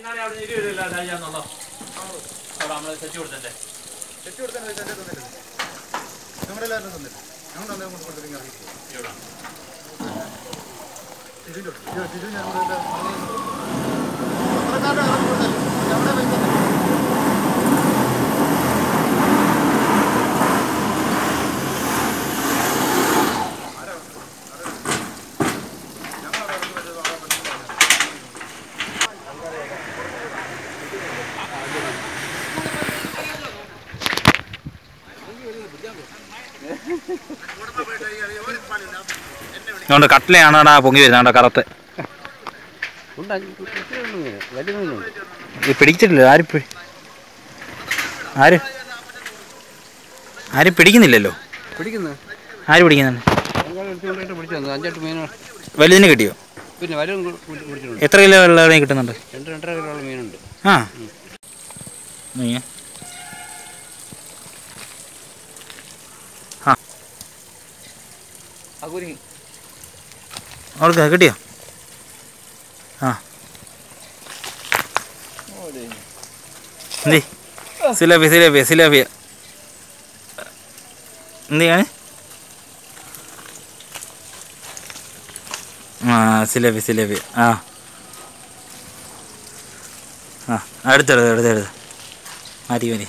ചങ്ങാടി അവിടെ ഇരി വരില്ല രാജാന്നുള്ളോ അവിടെ നമ്മള് സെറ്റ് കൊടുത്തല്ലേ തെറ്റി കൊടുക്കാൻ എന്റെ തന്നില്ല ഞങ്ങളെല്ലാവരും തന്നില്ല ഞങ്ങൾ തന്നെ കൊണ്ട് കൊടുത്തിട്ട് ഇറങ്ങി ഇവിടെ ടിജുവിൻ്റെ ടിജു ടിജു ഞാൻ ഇവിടെ പത്രക്കാരുടെ ഇറങ്ങി കൊടുത്തല്ലേ എവിടെ വെക്കുന്നത് അതുകൊണ്ട് കട്ടിലയാണ് പൊങ്ങി വരുന്നത് കണ്ടോ കറുത്ത് ഉണ്ട് അഞ്ച് ഇത്തിരി ഉണ്ട് മീന് വലിയ മീനുണ്ട് ഇത് പിടിച്ചിട്ടില്ല ആരും പി- ആര് ആരും പിടിക്കുന്നില്ലല്ലോ പിടിക്കുന്നു ആര് പിടിക്കുന്നുണ്ട് ഞങ്ങൾ എടുത്തുകൊണ്ടിട്ട് പിടിച്ചു തന്നു അഞ്ചെട്ട് മീൻ വലുതിന് കിട്ടിയോ പിന്നെ വലും പിടിച്ചിട്ടുണ്ട് എത്ര കിലോ വെള്ളം കിട്ടുന്നുണ്ട് രണ്ട് രണ്ടര കിലോളം മീനുണ്ട് ആ നീ ആ അവൾക്ക് കിട്ടിയോ ആ എന്തി സിലാബിയ സിലാബിയ സിലാബിയ എന്തിയാണ് ആ സിലാബിയ സിലാബിയ ആ ആ അടുത്തെടുത്ത് അടുത്തെടുത്ത് മതി മതി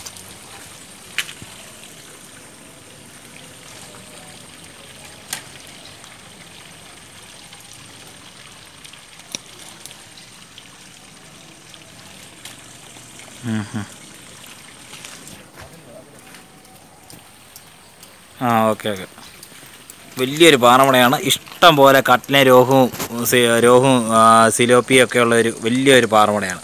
ഉം, ഉം. ആ ഓക്കെ ഓക്കെ വലിയൊരു പാറമടയാണ് ഇഷ്ടം പോലെ കട്ട്ലയും രോഹവും സി- രോഹവും ആ, സിലോപ്പിയും ഒക്കെ ഉള്ള ഒരു വലിയൊരു പാറമടയാണ്